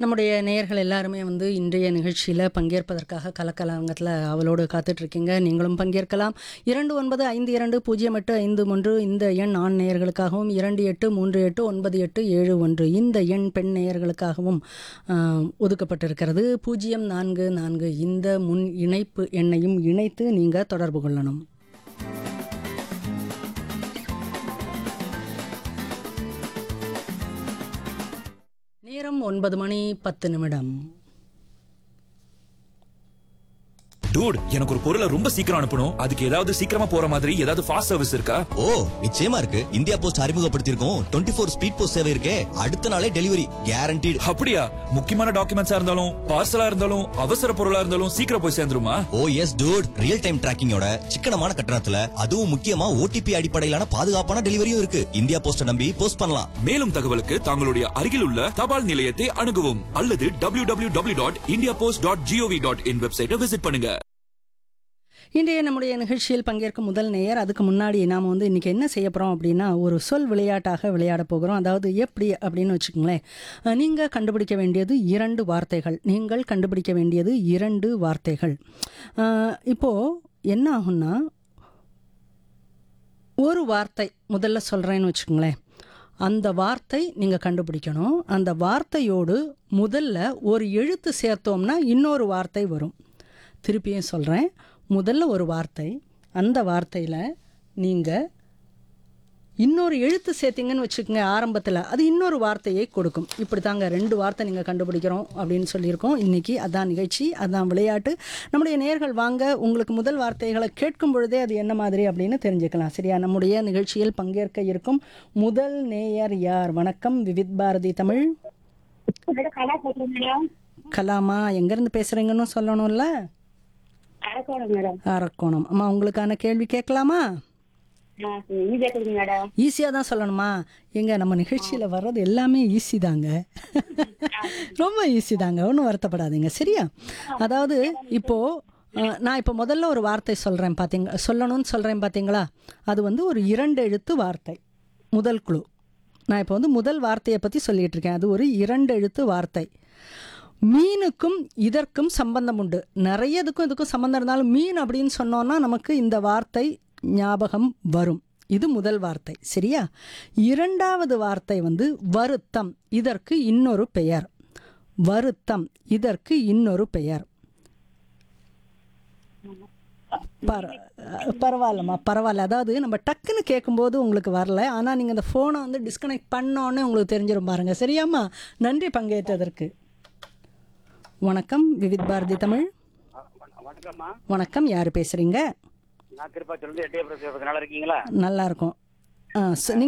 நம்முடைய நேயர்கள் எல்லாருமே வந்து இன்றைய நிகழ்ச்சியில் பங்கேற்பதற்காக கலக்கலங்கத்தில் அவளோடு காத்துட்ருக்கீங்க நீங்களும் பங்கேற்கலாம் இரண்டு ஒன்பது ஐந்து இரண்டு பூஜ்ஜியம் எட்டு ஐந்து மூன்று இந்த எண் ஆண் நேயர்களுக்காகவும் இரண்டு எட்டு மூன்று எட்டு ஒன்பது எட்டு ஏழு ஒன்று இந்த எண் பெண் நேயர்களுக்காகவும் ஆஹ், ஒதுக்கப்பட்டிருக்கிறது பூஜ்ஜியம் நான்கு நான்கு இந்த முன் இணைப்பு எண்ணையும் இணைத்து நீங்கள் தொடர்பு கொள்ளணும் நேரம் ஒன்பது மணி பத்து நிமிடம் டூட் எனக்கு ஒரு பொருளை ரொம்ப சீக்கிரம் அனுப்பணும் அதுக்கு ஏதாவது சீக்கிரமா போற மாதிரி ஏதாவது ஃபாஸ்ட் சர்வீஸ் இருக்கா ஓ நிச்சயமா இருக்கு இந்தியா போஸ்ட் அறிமுகப்படுத்தியிருக்கோம் டுவெண்ட்டி ஃபோர் ஸ்பீட் போஸ்ட் சேவை இருக்கே அடுத்த நாளே டெலிவரி கேரண்டீடு அப்படியா முக்கியமான டாக்குமெண்ட்ஸா இருந்தாலும் பார்சலா இருந்தாலும் அவசர பொருளா இருந்தாலும் சீக்கிரம் போய் சேர்ந்துருமா oh yes dude real time டிராக்கிங்கோட சிக்கனமான கட்டணத்துல அதுவும் முக்கியமா ஓடிபி அடிப்படையிலான பாதுகாப்பான டெலிவரியும் இருக்கு இந்தியா போஸ்ட நம்பி போஸ்ட் பண்ணலாம் மேலும் தகவலுக்கு தங்களுடைய அருகில் உள்ள தபால் நிலையத்தை அணுகவும் அல்லது W W W dot India post dot gov dot in வெப்சைட்டை விசிட் பண்ணுங்க இன்றைய நம்முடைய நிகழ்ச்சியில் பங்கேற்கும் முதல் நேயர் அதுக்கு முன்னாடி நாம் வந்து இன்றைக்கி என்ன செய்ய போகிறோம் அப்படின்னா ஒரு சொல் விளையாட்டாக விளையாட போகிறோம் அதாவது எப்படி அப்படின்னு வச்சுக்கோங்களேன் நீங்கள் கண்டுபிடிக்க வேண்டியது இரண்டு வார்த்தைகள் நீங்கள் கண்டுபிடிக்க வேண்டியது இரண்டு வார்த்தைகள் அஹ், இப்போது என்ன ஆகும்னா ஒரு வார்த்தை முதல்ல சொல்கிறேன்னு வச்சுக்கோங்களேன் அந்த வார்த்தை நீங்கள் கண்டுபிடிக்கணும் அந்த வார்த்தையோடு முதல்ல ஒரு எழுத்து சேர்த்தோம்னா இன்னொரு வார்த்தை வரும் திருப்பியும் சொல்கிறேன் முதல்ல ஒரு வார்த்தை அந்த வார்த்தையில் நீங்கள் இன்னொரு எழுத்து சேர்த்தீங்கன்னு வச்சுக்கோங்க ஆரம்பத்தில் அது இன்னொரு வார்த்தையை கொடுக்கும் இப்படி தாங்க ரெண்டு வார்த்தை நீங்கள் கண்டுபிடிக்கிறோம் அப்படின்னு சொல்லியிருக்கோம் இன்றைக்கி அதான் நிகழ்ச்சி அதான் விளையாட்டு நம்முடைய நேர்கள் வாங்க உங்களுக்கு முதல் வார்த்தைகளை கேட்கும் பொழுதே அது என்ன மாதிரி அப்படின்னு தெரிஞ்சுக்கலாம் சரியா நம்முடைய நிகழ்ச்சியில் பங்கேற்க இருக்கும் முதல் நேயர் யார் வணக்கம் விவித் பாரதி தமிழ் கலா பேசுறேன் மேடம் கலாமா எங்கேருந்து பேசுகிறீங்கன்னு சொல்லணும்ல அரக்கோணம் மேடம் அரக்கோணம் அம்மா உங்களுக்கான கேள்வி கேட்கலாமா இது கேட்குறீங்க மேடம் ஈஸியாக தான் சொல்லணுமா எங்க நம்ம நிகழ்ச்சியில் வர்றது எல்லாமே ஈஸி தாங்க ரொம்ப ஈஸி தாங்க ஒன்றும் வருத்தப்படாதீங்க சரியா அதாவது இப்போது நான் இப்போ முதல்ல ஒரு வார்த்தை சொல்கிறேன் பார்த்தீங்க சொல்லணும்னு சொல்கிறேன் பார்த்தீங்களா அது வந்து ஒரு இரண்டு எழுத்து வார்த்தை முதல் குழு நான் இப்போ வந்து முதல் வார்த்தையை பற்றி சொல்லிட்டு இருக்கேன் அது ஒரு இரண்டு எழுத்து வார்த்தை மீனுக்கும் இதற்கும் சம்பந்தம் உண்டு நிறைய இதுக்கும் இதுக்கும் சம்பந்தம் இருந்தாலும் மீன் அப்படின்னு சொன்னோன்னா நமக்கு இந்த வார்த்தை ஞாபகம் வரும் இது முதல் வார்த்தை சரியா இரண்டாவது வார்த்தை வந்து வருத்தம் இதற்கு இன்னொரு பெயர் வருத்தம் இதற்கு இன்னொரு பெயர் பர பரவாயில்லம்மா பரவாயில்ல அதாவது நம்ம டக்குன்னு கேட்கும்போது உங்களுக்கு வரல ஆனால் நீங்கள் இந்த ஃபோனை வந்து டிஸ்கனெக்ட் பண்ணோன்னே உங்களுக்கு தெரிஞ்சிடும் பாருங்க சரியாம்மா நன்றி பங்கேற்றதற்கு வணக்கம் விவித் பாரதி தமிழ் வணக்கம்மா வணக்கம் யார் பேசுகிறீங்க நான் திருப்பாச்சூர்லேருந்து எட்டயபுரம் நல்லா இருக்கீங்களா நல்லா இருக்கும் ஆ, ச- நீங்க